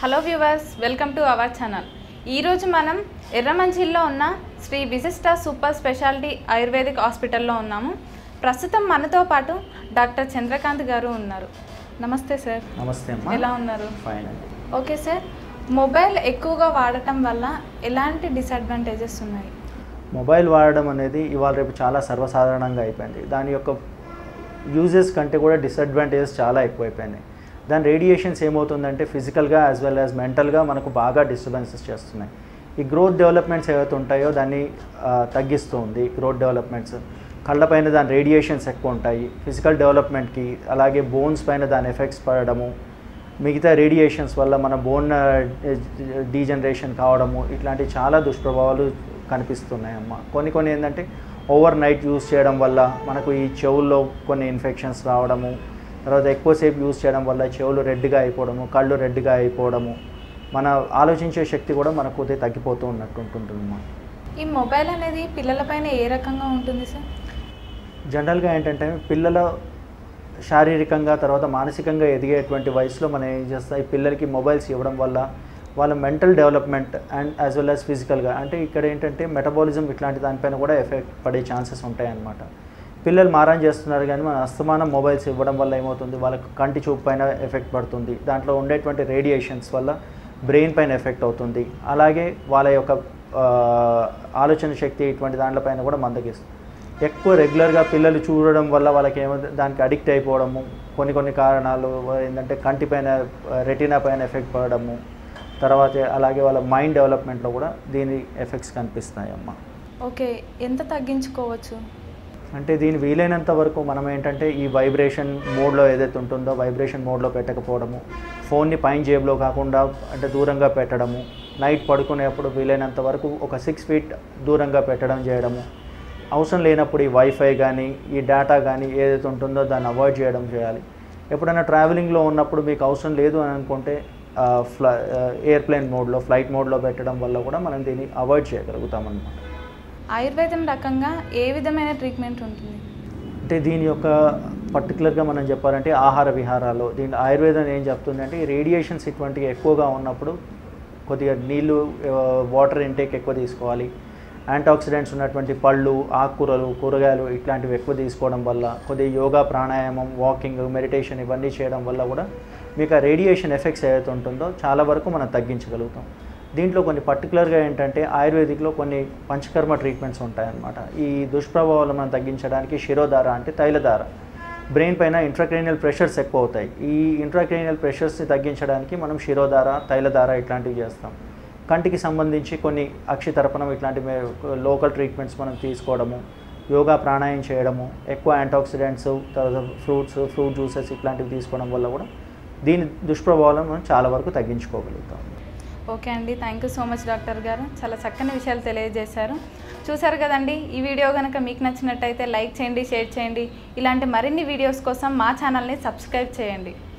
hello viewers welcome to our channel ఈరోజు మనం ఎర్రమంచిల్లో ఉన్న శ్రీ విశిష్ట సూపర్ స్పెషాలిటీ ఆయుర్వేదిక్ హాస్పిటల్లో ఉన్నాము ప్రస్తుతం మనతో పాటు డాక్టర్ చంద్రకాంత్ గారు ఉన్నారు నమస్తే సార్ నమస్తే అమ్మా ఎలా ఉన్నారు ఫైన్ అండి ఓకే సార్ మొబైల్ ఎక్కువగా వాడటం వల్ల ఎలాంటి డిసడ్వాంటేజెస్ ఉన్నాయి మొబైల్ వాడడం అనేది ఇవాళ రేపు చాలా సర్వసాధారణంగా అయిపోయింది దాని యొక్క యూజెస్ కంటే కూడా డిసడ్వాంటేజెస్ చాలా ఎక్కువైపోయినాయి దాని రేడియేషన్స్ ఏమవుతుందంటే ఫిజికల్గా యాజ్ వెల్ యాజ్ మెంటల్గా మనకు బాగా డిస్టర్బెన్సెస్ చేస్తున్నాయి ఈ గ్రోత్ డెవలప్మెంట్స్ ఏవైతే ఉంటాయో దాన్ని ఆ, తగ్గిస్తూ ఉంది గ్రోత్ డెవలప్మెంట్స్ కళ్ళపైన దాని రేడియేషన్స్ ఎక్కువ ఉంటాయి ఫిజికల్ డెవలప్మెంట్కి అలాగే బోన్స్ పైన దాని ఎఫెక్ట్స్ పడడము మిగతా రేడియేషన్స్ వల్ల మన బోన్ డీజనరేషన్ కావడము ఇట్లాంటి చాలా దుష్ప్రభావాలు కనిపిస్తున్నాయి అమ్మ కొన్ని కొన్ని ఏంటంటే ఓవర్ నైట్ యూస్ చేయడం వల్ల మనకు ఈ చెవుల్లో కొన్ని ఇన్ఫెక్షన్స్ రావడము తర్వాత ఎక్కువసేపు యూస్ చేయడం వల్ల చెవులు రెడ్గా అయిపోవడము కళ్ళు రెడ్గా అయిపోవడము మన ఆలోచించే శక్తి కూడా మనకు కొద్దిగా తగ్గిపోతూ ఉన్నట్టు ఉంటుందమ్మా ఈ మొబైల్ అనేది పిల్లలపైన ఏ రకంగా ఉంటుంది సార్ జనరల్గా ఏంటంటే పిల్లల శారీరకంగా తర్వాత మానసికంగా ఎదిగేటువంటి వయసులో మనం ఏం చేస్తాం ఈ పిల్లలకి మొబైల్స్ ఇవ్వడం వల్ల వాళ్ళ mental development and as well as ఫిజికల్గా అంటే ఇక్కడ ఏంటంటే మెటబాలిజం ఇట్లాంటి దానిపైన కూడా ఎఫెక్ట్ పడే ఛాన్సెస్ ఉంటాయన్నమాట పిల్లలు మారం చేస్తున్నారు కానీ మన అస్తమానం మొబైల్స్ ఇవ్వడం వల్ల ఏమవుతుంది వాళ్ళకి కంటి చూపు పైన ఎఫెక్ట్ పడుతుంది దాంట్లో ఉండేటువంటి రేడియేషన్స్ వల్ల బ్రెయిన్ పైన ఎఫెక్ట్ అవుతుంది అలాగే వాళ్ళ యొక్క ఆ, ఆలోచన శక్తి ఇటువంటి దాంట్లపైన కూడా మందగిస్తుంది ఎక్కువ రెగ్యులర్గా పిల్లలు చూడడం వల్ల వాళ్ళకి ఏమో దానికి అడిక్ట్ అయిపోవడము కొన్ని కొన్ని కారణాలు ఏంటంటే కంటి పైన రెటీనా పైన ఎఫెక్ట్ పడడము తర్వాత అలాగే వాళ్ళ మైండ్ డెవలప్మెంట్లో కూడా దీని ఎఫెక్ట్స్ కనిపిస్తున్నాయి అమ్మ ఓకే ఎంత తగ్గించుకోవచ్చు అంటే దీని వీలైనంత వరకు మనం ఏంటంటే ఈ వైబ్రేషన్ మోడ్లో ఏదైతే ఉంటుందో వైబ్రేషన్ మోడ్లో పెట్టకపోవడము ఫోన్ని పైన జేబులో కాకుండా అంటే దూరంగా పెట్టడము నైట్ పడుకునేప్పుడు వీలైనంత వరకు ఒక సిక్స్ ఫీట్ దూరంగా పెట్టడం చేయడము అవసరం లేనప్పుడు ఈ వైఫై కానీ ఈ డేటా కానీ ఏదైతే ఉంటుందో దాన్ని అవాయిడ్ చేయడం చేయాలి ఎప్పుడైనా ట్రావెలింగ్లో ఉన్నప్పుడు మీకు అవసరం లేదు అని అనుకుంటే ఫ్లై ఎయిర్ప్లేన్ మోడ్లో ఫ్లైట్ మోడ్లో పెట్టడం వల్ల కూడా మనం దీన్ని అవాయిడ్ చేయగలుగుతాం అన్నమాట ఆయుర్వేదం రకంగా ఏ విధమైన ట్రీట్మెంట్ ఉంటుంది అంటే దీని యొక్క పర్టికులర్గా మనం చెప్పాలంటే ఆహార విహారాలు దీని ఆయుర్వేదం ఏం చెప్తుందంటే ఈ రేడియేషన్స్ ఇటువంటివి ఎక్కువగా ఉన్నప్పుడు కొద్దిగా నీళ్ళు వాటర్ ఇంటేక్ ఎక్కువ తీసుకోవాలి యాంటాక్సిడెంట్స్ ఉన్నటువంటి పళ్ళు ఆకుకూరలు కూరగాయలు ఇట్లాంటివి ఎక్కువ తీసుకోవడం వల్ల కొద్దిగా యోగా ప్రాణాయామం వాకింగ్ మెడిటేషన్ ఇవన్నీ చేయడం వల్ల కూడా మీకు ఆ రేడియేషన్ ఎఫెక్ట్స్ ఏదైతే ఉంటుందో చాలా వరకు మనం తగ్గించగలుగుతాం దీంట్లో కొన్ని పర్టికులర్గా ఏంటంటే ఆయుర్వేదిక్లో కొన్ని పంచకర్మ ట్రీట్మెంట్స్ ఉంటాయన్నమాట ఈ దుష్ప్రభావాలు మనం తగ్గించడానికి శిరోధార అంటే తైలధార బ్రెయిన్ పైన ఇంట్రాక్రేనియల్ ప్రెషర్స్ ఎక్కువ అవుతాయి ఈ ఇంట్రాక్రేనియల్ ప్రెషర్స్ని తగ్గించడానికి మనం శిరోధార తైలధార ఇట్లాంటివి చేస్తాం కంటికి సంబంధించి కొన్ని అక్షితర్పణం ఇట్లాంటి లోకల్ ట్రీట్మెంట్స్ మనం తీసుకోవడము యోగా ప్రాణాయం చేయడము ఎక్కువ యాంటాక్సిడెంట్స్ తర్వాత ఫ్రూట్స్ ఫ్రూట్ జ్యూసెస్ ఇట్లాంటివి తీసుకోవడం వల్ల కూడా దీని దుష్ప్రభావాలను మనం చాలా వరకు తగ్గించుకోగలుగుతాం ఓకే అండి thank you so much doctor గారు చాలా చక్కని విషయాలు తెలియజేశారు చూసారు కదండి ఈ వీడియో కనుక మీకు నచ్చినట్టయితే లైక్ చేయండి షేర్ చేయండి ఇలాంటి మరిన్ని వీడియోస్ కోసం మా ఛానల్ని సబ్స్క్రైబ్ చేయండి